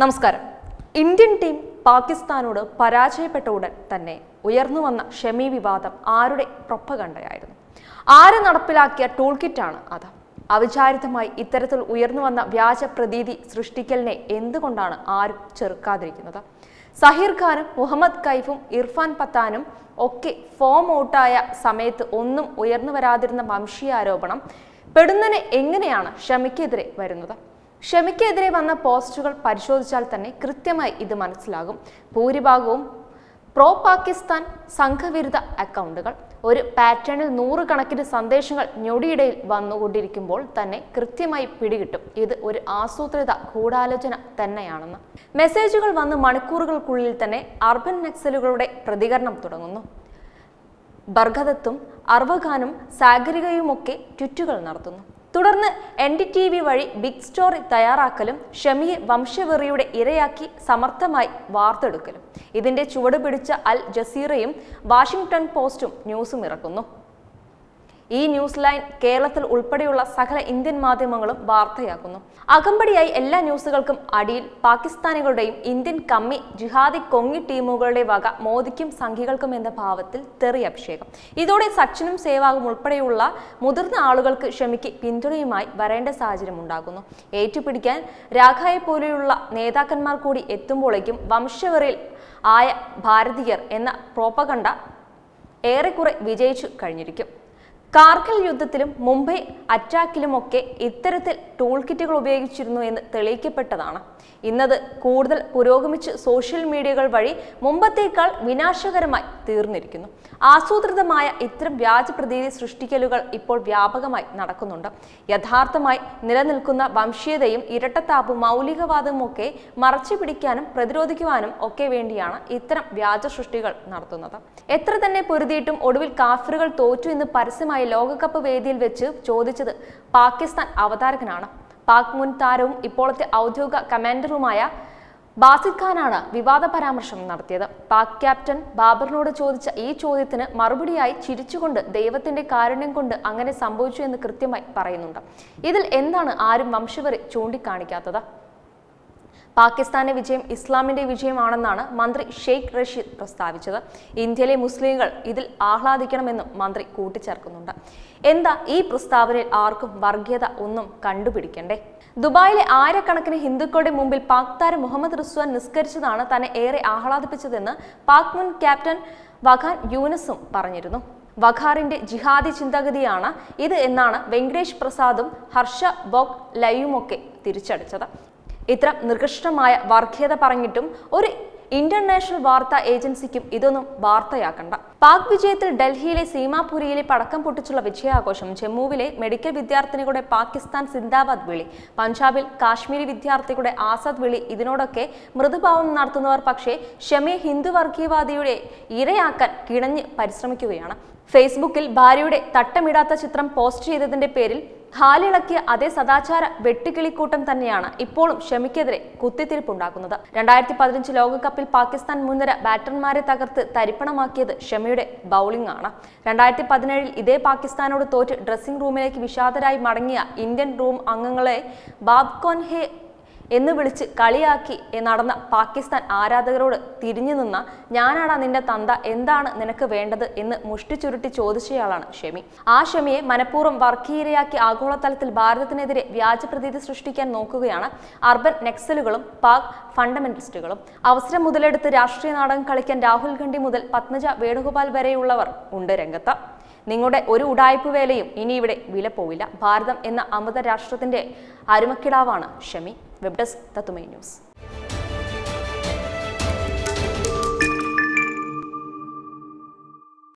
നമസ്കാരം Indian team പാകിസ്ഥാനോട് പരാജയപ്പെട്ട ഉടൻ തന്നെ ഉയർന്നു വന്ന ഷെമി വിവാദം ആരുടെ പ്രൊപ്പകണ്ടയായിരുന്നു ആര് നടപ്പിലാക്കിയ ടൂൾ കിറ്റാണ് അത് അവിചാരിതമായി ഇത്തരത്തിൽ ഉയർന്നു വന്ന വ്യാജ പ്രതീതി സൃഷ്ടിക്കലിനെ എന്തുകൊണ്ടാണ് ആരും ചെറുക്കാതിരിക്കുന്നത് സഹീർ ഖാനും മുഹമ്മദ് കൈഫും ഇർഫാൻ പത്താനും ഒക്കെ ഫോം ഔട്ടായ സമയത്ത് ഒന്നും ഉയർന്നു വരാതിരുന്ന വംശീയാരോപണം പെടുന്നതിന് എങ്ങനെയാണ് ഷമിക്കെതിരെ വരുന്നത് ഷമിക്കെതിരെ വന്ന പോസ്റ്റുകൾ പരിശോധിച്ചാൽ തന്നെ കൃത്യമായി ഇത് മനസ്സിലാകും ഭൂരിഭാഗവും പ്രോ പാകിസ്ഥാൻ സംഘവിരുദ്ധ അക്കൗണ്ടുകൾ ഒരു പാറ്റേണിൽ നൂറുകണക്കിന് സന്ദേശങ്ങൾ ഞൊടിയിടയിൽ വന്നുകൊണ്ടിരിക്കുമ്പോൾ തന്നെ കൃത്യമായി പിടികിട്ടും ഇത് ഒരു ആസൂത്രിത ഗൂഢാലോചന തന്നെയാണെന്ന് മെസ്സേജുകൾ വന്ന് മണിക്കൂറുകൾക്കുള്ളിൽ തന്നെ അർബൻ നക്സലുകളുടെ പ്രതികരണം തുടങ്ങുന്നു ബർഗദത്തും അർവഖാനും സാഗരികയുമൊക്കെ ട്വിറ്റുകൾ നടത്തുന്നു തുടർന്ന് എൻ ഡി ടി വി വഴി ബിഗ് സ്റ്റോറി തയ്യാറാക്കലും ഷമിയെ വംശവെറിയുടെ ഇരയാക്കി സമർത്ഥമായി വാർത്തെടുക്കലും ഇതിന്റെ ചുവട് പിടിച്ച അൽ ജസീറയും വാഷിംഗ്ടൺ പോസ്റ്റും ന്യൂസും ഇറക്കുന്നു ഈ ന്യൂസ് ലൈൻ കേരളത്തിൽ ഉൾപ്പെടെയുള്ള സകല ഇന്ത്യൻ മാധ്യമങ്ങളും വാർത്തയാക്കുന്നു അകമ്പടിയായി എല്ലാ ന്യൂസുകൾക്കും അടിയിൽ പാകിസ്ഥാനികളുടെയും ഇന്ത്യൻ കമ്മി ജിഹാദി കൊങ്ങി ടീമുകളുടെ വക മോദിക്കും സംഘികൾക്കും എന്ന ഭാവത്തിൽ തെറി അഭിഷേകം ഇതോടെ സച്ചിനും സേവാഗും ഉൾപ്പെടെയുള്ള മുതിർന്ന ആളുകൾക്ക് ക്ഷമിക്ക് പിന്തുണയുമായി വരേണ്ട സാഹചര്യം ഉണ്ടാകുന്നു ഏറ്റുപിടിക്കാൻ രാഘായെ പോലെയുള്ള നേതാക്കന്മാർ കൂടി എത്തുമ്പോഴേക്കും വംശവെറിയിൽ ആയ ഭാരതീയർ എന്ന പ്രോപ്പകണ്ട ഏറെക്കുറെ വിജയിച്ചു കഴിഞ്ഞിരിക്കും കാർഗിൽ യുദ്ധത്തിലും മുംബൈ അറ്റാക്കിലുമൊക്കെ ഇത്തരത്തിൽ ടൂൾ കിറ്റുകൾ ഉപയോഗിച്ചിരുന്നു എന്ന് തെളിയിക്കപ്പെട്ടതാണ് ഇന്നത് കൂടുതൽ പുരോഗമിച്ച് സോഷ്യൽ മീഡിയകൾ വഴി മുമ്പത്തേക്കാൾ വിനാശകരമായി തീർന്നിരിക്കുന്നു ആസൂത്രിതമായ ഇത്തരം വ്യാജ പ്രതീതി സൃഷ്ടിക്കലുകൾ ഇപ്പോൾ വ്യാപകമായി നടക്കുന്നുണ്ട് യഥാർത്ഥമായി നിലനിൽക്കുന്ന വംശീയതയും ഇരട്ടത്താപ്പും മൗലികവാദവും ഒക്കെ മറച്ചു പിടിക്കാനും പ്രതിരോധിക്കുവാനും ഒക്കെ വേണ്ടിയാണ് ഇത്തരം വ്യാജ സൃഷ്ടികൾ നടത്തുന്നത് എത്ര തന്നെ പൊരുതിയിട്ടും ഒടുവിൽ കാഫറുകൾ തോറ്റു എന്ന് പരസ്യമായി ലോകകപ്പ് വേദിയിൽ വെച്ച് ചോദിച്ചത് പാകിസ്ഥാൻ അവതാരകനാണ് പാക് മുൻ താരവും ഇപ്പോഴത്തെ ഔദ്യോഗിക കമാൻഡറുമായ ബാസിദ് ഖാനാണ് വിവാദ പരാമർശം നടത്തിയത് പാക് ക്യാപ്റ്റൻ ബാബറിനോട് ചോദിച്ച ഈ ചോദ്യത്തിന് മറുപടിയായി ചിരിച്ചുകൊണ്ട് ദൈവത്തിന്റെ കാരുണ്യം കൊണ്ട് അങ്ങനെ സംഭവിച്ചു എന്ന് കൃത്യമായി പറയുന്നുണ്ട് ഇതിൽ എന്താണ് ആരും വംശവരി ചൂണ്ടിക്കാണിക്കാത്തത് പാകിസ്ഥാന്റെ വിജയം ഇസ്ലാമിന്റെ വിജയമാണെന്നാണ് മന്ത്രി ഷെയ്ഖ് റഷീദ് പ്രസ്താവിച്ചത് ഇന്ത്യയിലെ മുസ്ലിങ്ങൾ ഇതിൽ ആഹ്ലാദിക്കണമെന്നും മന്ത്രി കൂട്ടിച്ചേർക്കുന്നുണ്ട് എന്താ ഈ പ്രസ്താവനയിൽ ആർക്കും വർഗീയത ഒന്നും കണ്ടുപിടിക്കണ്ടേ ദുബായിലെ ആയിരക്കണക്കിന് ഹിന്ദുക്കളുടെ മുമ്പിൽ പാക് താരം മുഹമ്മദ് റിസ്വാൻ നിസ്കരിച്ചതാണ് തന്നെ ഏറെ ആഹ്ലാദിപ്പിച്ചതെന്ന് പാക് മുൻ ക്യാപ്റ്റൻ വഖാൻ യൂനസും പറഞ്ഞിരുന്നു വഖാറിന്റെ ജിഹാദി ചിന്താഗതിയാണ് ഇത് എന്നാണ് വെങ്കടേഷ് പ്രസാദും ഹർഷ ബോഗ് ലയുമൊക്കെ തിരിച്ചടിച്ചത് ഇത്തരം നികൃഷ്ടമായ വർഗീയത പറഞ്ഞിട്ടും ഒരു ഇന്റർനാഷണൽ വാർത്താ ഏജൻസിക്കും ഇതൊന്നും വാർത്തയാക്കണ്ട പാക് വിജയത്തിൽ ഡൽഹിയിലെ സീമാപുരിയിലെ പടക്കം പൊട്ടിച്ചുള്ള വിജയാഘോഷം ജമ്മുവിലെ മെഡിക്കൽ വിദ്യാർത്ഥിനികളുടെ പാകിസ്ഥാൻ സിന്ദാബാദ് വിളി പഞ്ചാബിൽ കാശ്മീരി വിദ്യാർത്ഥികളുടെ ആസാദ് വിളി ഇതിനോടൊക്കെ മൃദുഭാവം നടത്തുന്നവർ പക്ഷേ ഷമിയെ ഹിന്ദു വർഗീയവാദിയുടെ ഇരയാക്കാൻ കിണഞ്ഞ് പരിശ്രമിക്കുകയാണ് ഫേസ്ബുക്കിൽ ഭാര്യയുടെ തട്ടമിടാത്ത ചിത്രം പോസ്റ്റ് ചെയ്തതിന്റെ പേരിൽ ഹാലിളക്കിയ അതേ സദാചാര വെട്ടുകിളിക്കൂട്ടം തന്നെയാണ് ഇപ്പോഴും ഷമിക്കെതിരെ കുത്തിത്തിരിപ്പുണ്ടാക്കുന്നത് രണ്ടായിരത്തി പതിനഞ്ച് ലോകകപ്പിൽ പാകിസ്ഥാൻ മുൻനിര ബാറ്റർമാരെ തകർത്ത് തരിപ്പണമാക്കിയത് ഷമിയുടെ ബൗളിംഗ് ആണ് രണ്ടായിരത്തി പതിനേഴിൽ ഇതേ പാകിസ്ഥാനോട് തോറ്റ് ഡ്രസ്സിംഗ് റൂമിലേക്ക് വിഷാദരായി മടങ്ങിയ ഇന്ത്യൻ റൂം അംഗങ്ങളെ ബാബ്കോൻ ഹെ എന്ന് വിളിച്ച് കളിയാക്കി നടന്ന പാകിസ്ഥാൻ ആരാധകരോട് തിരിഞ്ഞു നിന്ന ഞാനാടാ നിന്റെ തന്ത എന്താണ് നിനക്ക് വേണ്ടത് എന്ന് മുഷ്ടി ചുരുട്ടി ചോദിച്ചയാളാണ് ഷെമി ആ ഷെമിയെ മനഃപൂർവ്വം വർഗീയരയാക്കി ആഗോളതലത്തിൽ ഭാരതത്തിനെതിരെ വ്യാജപ്രതീതി സൃഷ്ടിക്കാൻ നോക്കുകയാണ് അർബൻ നെക്സലുകളും പാക് ഫണ്ടമെന്റലിസ്റ്റുകളും അവസരം മുതലെടുത്ത് രാഷ്ട്രീയ നാടകം കളിക്കാൻ രാഹുൽ ഗാന്ധി മുതൽ പത്മജ വേണുഗോപാൽ വരെയുള്ളവർ ഉണ്ട് രംഗത്ത് നിങ്ങളുടെ ഒരു ഉടായ്പ വേലയും ഇനി ഇവിടെ വില പോവില്ല ഭാരതം എന്ന അമൃത രാഷ്ട്രത്തിന്റെ അരുമക്കിടാവാണ് ഷമി വെബ് ഡെസ്ക് തത്തുമൈ ന്യൂസ്